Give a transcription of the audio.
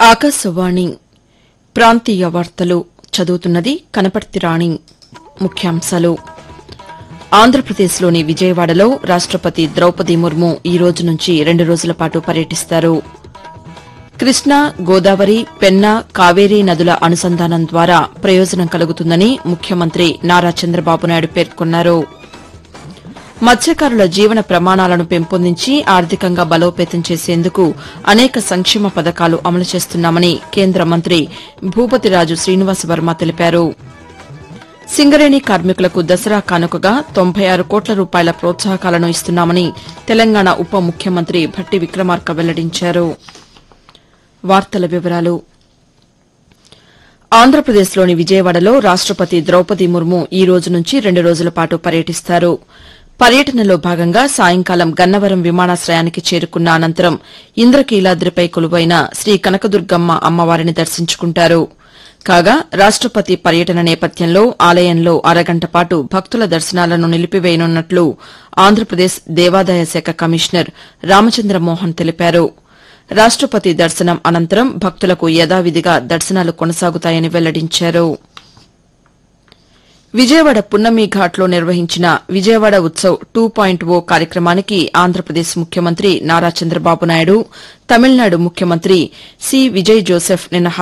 ఆకాశవాణి ప్రాంతీయ వార్తలు చదువుతున్నది కనపర్తి రాణి ముఖ్యాంశాలు ఆంధ్రప్రదేశ్లోని విజయవాడలో రాష్టపతి ద్రౌపది ముర్ము ఈ రోజు నుంచి రెండు రోజుల పాటు పర్యటిస్తారు కృష్ణా గోదావరి పెన్నా కావేరీ నదుల అనుసంధానం ద్వారా ప్రయోజనం కలుగుతుందని ముఖ్యమంత్రి నారా చంద్రబాబు నాయుడు పేర్కొన్నారు మత్స్యకారుల జీవన ప్రమాణాలను పెంపొందించి ఆర్థికంగా బలోపేతం చేసేందుకు అనేక సంక్షేమ పథకాలు అమలు చేస్తున్నామని కేంద్ర మంత్రి భూపతిరాజు శ్రీనివాస వర్మ తెలిపారు సింగరేణి కార్మికులకు దసరా కానుకగా తొంభై ఆరు కోట్ల రూపాయల ప్రోత్సాహకాలను ఇస్తున్నామని తెలంగాణ ఉప ముఖ్యమంత్రి భట్టి విక్రమార్క వెల్లడించారు వార్తల వివరాలు ఆంధ్రప్రదేశ్లోని విజయవాడలో రాష్టపతి ద్రౌపది ముర్ము ఈ రోజు నుంచి రెండు రోజుల పాటు పర్యటిస్తారు పర్యటనలో భాగంగా సాయంకాలం గన్నవరం విమానాశ్రయానికి చేరుకున్న అనంతరం ఇంద్రకీలాద్రిపై కొలువైన శ్రీ కనకదుర్గమ్మ అమ్మవారిని దర్శించుకుంటారు కాగా రాష్టపతి పర్యటన నేపథ్యంలో ఆలయంలో అరగంట పాటు భక్తుల దర్శనాలను నిలిపివేయనున్నట్లు ఆంధ్రప్రదేశ్ దేవాదాయ శాఖ కమిషనర్ రామచంద్రమోహన్ తెలిపారు రాష్టపతి దర్శనం అనంతరం భక్తులకు యథావిధిగా దర్శనాలు కొనసాగుతాయని వెల్లడించారు విజయవాడ పున్నమి ఘాట్లో నిర్వహించిన Vijayawada Utsav two point O కార్యక్రమానికి ఆంధ్రప్రదేశ్ ముఖ్యమంత్రి నారా చంద్రబాబు నాయుడు తమిళనాడు ముఖ్యమంత్రి సి విజయ్ జోసెఫ్ నిన్న